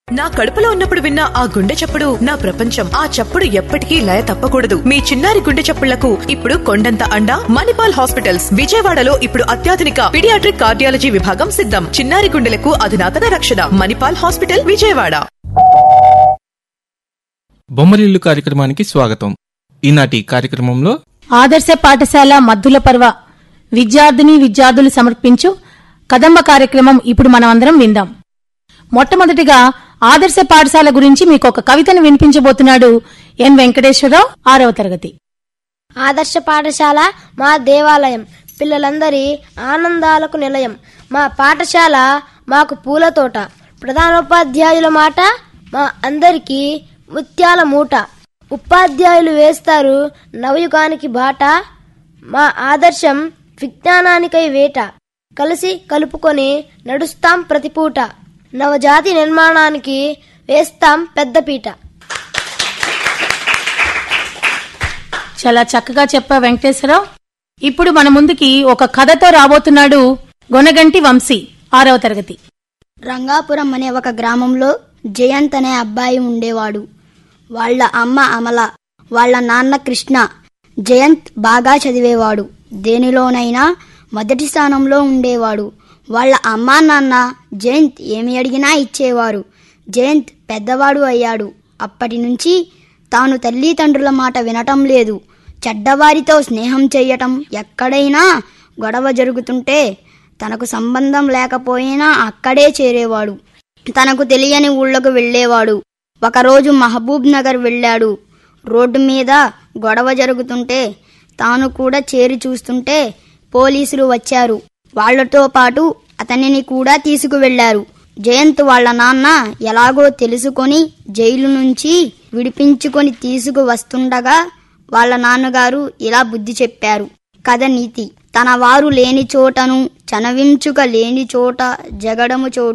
నా కడుపులో ఉన్నప్పుడు విన్న ఆ గుండె చప్పుడు నా ప్రపంచం ఆ చప్పుడు ఎప్పటికీ లయ తప్పకూడదు మీ చిన్నారి గుండె చప్పుళ్లకు ఇప్పుడు కొండంత అండ మణిపాల్ హాస్పిటల్స్ విజయవాడలో ఇప్పుడు అత్యాధునిక పిడియాట్రిక్ కార్డియాలజీ విభాగం సిద్ధం చిన్నారి గుండెలకు అధునాతన రక్షణ మణిపాల్ హాస్పిటల్ విజయవాడ బొమ్మరిల్లు కార్యక్రమానికి స్వాగతం ఈనాటి కార్యక్రమంలో ఆదర్శ పాఠశాల మద్దుల పర్వ విద్యార్థిని విద్యార్థులు సమర్పించు కదంబ కార్యక్రమం ఇప్పుడు మనం అందరం విందాం మొట్టమొదటిగా ఆదర్శ పాఠశాల గురించి మీకు ఒక కవితను వినిపించబోతున్నాడు ఎన్ వెంకటేశ్వరరావు ఆరవ తరగతి ఆదర్శ పాఠశాల మా దేవాలయం పిల్లలందరి ఆనందాలకు నిలయం మా పాఠశాల మాకు పూల తోట ప్రధానోపాధ్యాయుల మాట మా అందరికీ ముత్యాల మూట ఉపాధ్యాయులు వేస్తారు నవయుగానికి బాట మా ఆదర్శం విజ్ఞానానికై వేట కలిసి కలుపుకొని నడుస్తాం ప్రతిపూట నవజాతి నిర్మాణానికి వేస్తాం పెద్దపీట చాలా చక్కగా చెప్పా వెంకటేశ్వరరావు ఇప్పుడు మన ముందుకి ఒక కథతో రాబోతున్నాడు గొనగంటి వంశీ ఆరవ తరగతి రంగాపురం అనే ఒక గ్రామంలో జయంత్ అనే అబ్బాయి ఉండేవాడు వాళ్ళ అమ్మ అమల వాళ్ళ నాన్న కృష్ణ జయంత్ బాగా చదివేవాడు దేనిలోనైనా మొదటి స్థానంలో ఉండేవాడు వాళ్ళ అమ్మా నాన్న జయంత్ ఏమి అడిగినా ఇచ్చేవారు జయంత్ పెద్దవాడు అయ్యాడు అప్పటి నుంచి తాను తల్లిదండ్రుల మాట వినటం లేదు చెడ్డవారితో స్నేహం చెయ్యటం ఎక్కడైనా గొడవ జరుగుతుంటే తనకు సంబంధం లేకపోయినా అక్కడే చేరేవాడు తనకు తెలియని ఊళ్ళకు వెళ్ళేవాడు ఒకరోజు మహబూబ్ నగర్ వెళ్ళాడు రోడ్డు మీద గొడవ జరుగుతుంటే తాను కూడా చేరి చూస్తుంటే పోలీసులు వచ్చారు వాళ్లతో పాటు అతనిని కూడా తీసుకువెళ్లారు జయంత్ వాళ్ళ నాన్న ఎలాగో తెలుసుకొని జైలు నుంచి విడిపించుకొని తీసుకువస్తుండగా వాళ్ళ నాన్నగారు ఇలా బుద్ధి చెప్పారు కథ నీతి తన వారు లేని చోటను చనవించుక లేని చోట జగడము చోటు